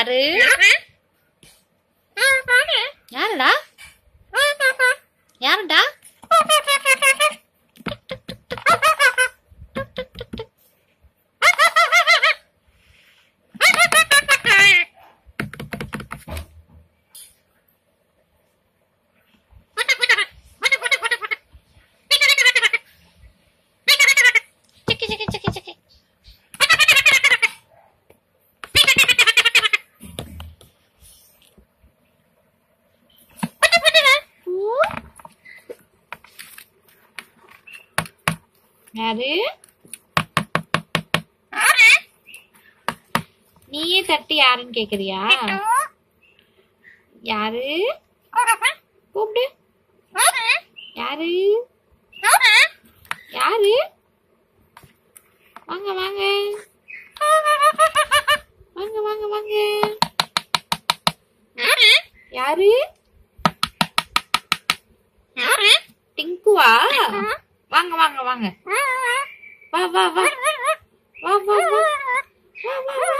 யாரு யாருடா யாருடா சிக்கி சிக்கி சிக்கி சிக்கி யாரு நீயே தட்டி யாருன்னு கேக்குறியா யாரு கூப்பிடு யாரு யாரு வாங்க வாங்க வாங்க வாங்க வாங்க யாரு டிங்குவா வாங்க வாங்க வாங்க வா வா வா வா வா வா வா வா வா வா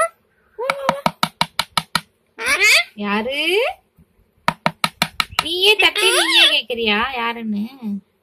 யாரு நீயே தட்டி நீயே கேக்குறியா யாருன்னு